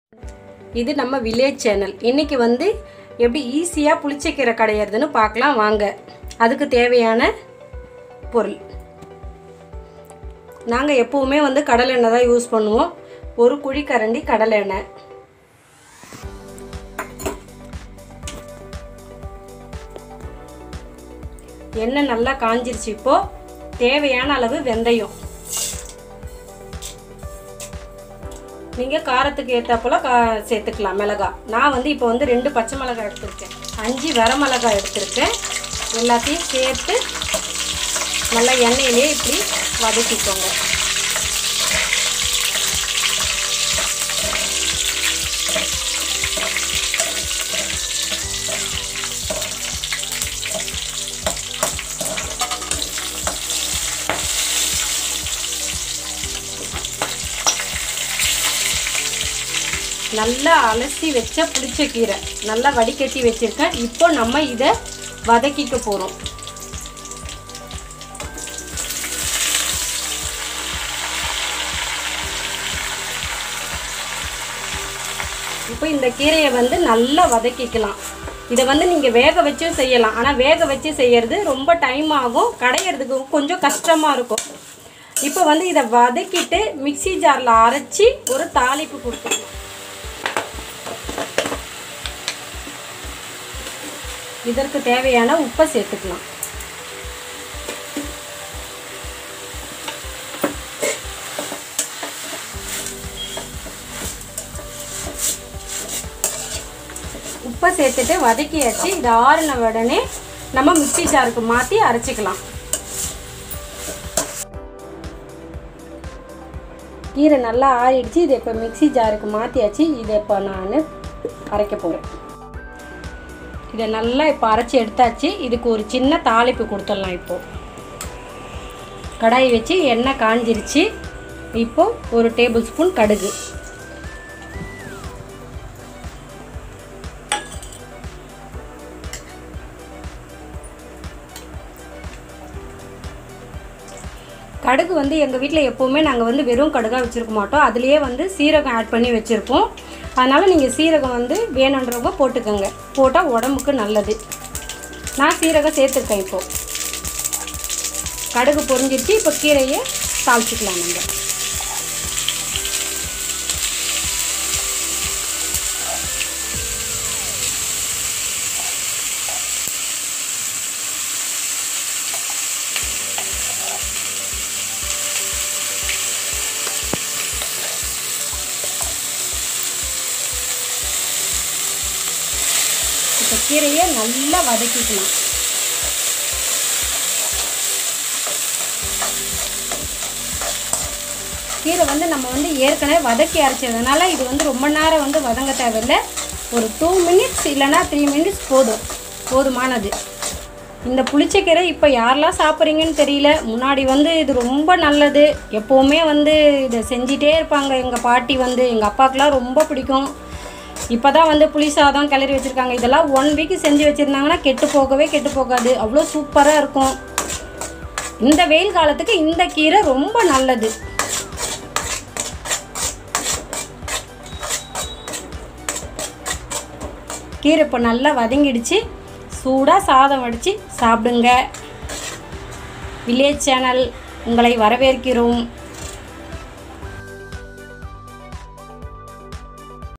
இது நம்ம village channel இன்னைக்கு வந்து எப்படி ஈஸியாக புளிச்சக்கீரை கடையிறதுன்னு பார்க்கலாம் வாங்க அதுக்கு தேவையான பொருள் நாங்கள் எப்போவுமே வந்து கடலை எண்ணெய் தான் யூஸ் பண்ணுவோம் ஒரு குழிக்கரண்டி கடலை எண்ணெய் எண்ணெய் நல்லா காஞ்சிருச்சு இப்போ தேவையான அளவு வெந்தயம் நீங்கள் காரத்துக்கு ஏற்றாப்போல கா சேர்த்துக்கலாம் மிளகா நான் வந்து இப்போ வந்து ரெண்டு பச்சை மிளகாய் எடுத்திருக்கேன் அஞ்சு வர மிளகாய் எடுத்திருக்கேன் எல்லாத்தையும் சேர்த்து நல்லா எண்ணெயிலே இப்படி வதக்கிக்கோங்க நல்லா அலசி வச்ச புளிச்ச கீரை நல்லா வடிகட்டி வச்சிருக்கேன் இப்போ நம்ம இதை வதக்கிக்க போகிறோம் இப்போ இந்த கீரையை வந்து நல்லா வதக்கிக்கலாம் இதை வந்து நீங்கள் வேக வச்சும் செய்யலாம் ஆனால் வேக வச்சு செய்யறது ரொம்ப டைம் ஆகும் கடையிறதுக்கு கொஞ்சம் கஷ்டமாக இருக்கும் இப்போ வந்து இதை வதக்கிட்டு மிக்ஸி ஜாரில் அரைச்சி ஒரு தாளிப்பு கொடுத்துக்கலாம் இதற்கு தேவையான உப்பை சேர்த்துக்கலாம் உப்பை சேர்த்துட்டு வதக்கியாச்சு இது ஆறின உடனே நம்ம மிக்ஸி ஜாருக்கு மாற்றி அரைச்சிக்கலாம் கீரை நல்லா ஆறிடுச்சு இதை இப்போ மிக்ஸி ஜாருக்கு மாற்றியாச்சு இதை இப்போ நான் அரைக்க போகிறேன் இதை நல்லா இப்போ அரைச்சி எடுத்தாச்சு இதுக்கு ஒரு சின்ன தாளிப்பு கொடுத்துடலாம் இப்போது கடாய் வச்சு எண்ணெய் காஞ்சிருச்சு இப்போ ஒரு டேபிள் ஸ்பூன் கடுகு கடுகு வந்து எங்கள் வீட்டில் எப்போவுமே நாங்கள் வந்து வெறும் கடுகாக வச்சுருக்க மாட்டோம் அதுலேயே வந்து சீரகம் ஆட் பண்ணி வச்சுருப்போம் அதனால் நீங்கள் சீரகம் வந்து வேணுன்றவங்க போட்டுக்கோங்க போட்டால் உடம்புக்கு நல்லது நான் சீரகம் சேர்த்துருக்கேன் இப்போது கடுகு பொரிஞ்சிருச்சு இப்போ கீரையை தாளிச்சிக்கலாம் நம்ம இப்போ கீரையை நல்லா வதக்கிக்கலாம் கீரை வந்து நம்ம வந்து ஏற்கனவே வதக்கி அரைச்சதுனால இது வந்து ரொம்ப நேரம் வந்து வதங்க தேவையில்லை ஒரு டூ மினிட்ஸ் இல்லைன்னா த்ரீ மினிட்ஸ் போதும் போதுமானது இந்த புளிச்சக்கீரை இப்போ யாரெல்லாம் சாப்பிட்றீங்கன்னு தெரியல முன்னாடி வந்து இது ரொம்ப நல்லது எப்போவுமே வந்து இதை செஞ்சிட்டே இருப்பாங்க எங்கள் பாட்டி வந்து எங்கள் அப்பாவுக்குலாம் ரொம்ப பிடிக்கும் இப்போ தான் வந்து புளி சாதம் கிளறி வச்சுருக்காங்க இதெல்லாம் ஒன் வீக் செஞ்சு வச்சுருந்தாங்கன்னா கெட்டு போகவே கெட்டு போகாது அவ்வளோ சூப்பராக இருக்கும் இந்த வெயில் காலத்துக்கு இந்த கீரை ரொம்ப நல்லது கீரை இப்போ நல்லா வதங்கிடுச்சு சூடாக சாதம் வடித்து சாப்பிடுங்க வில்லேஜ் சேனல் உங்களை வரவேற்கிறோம்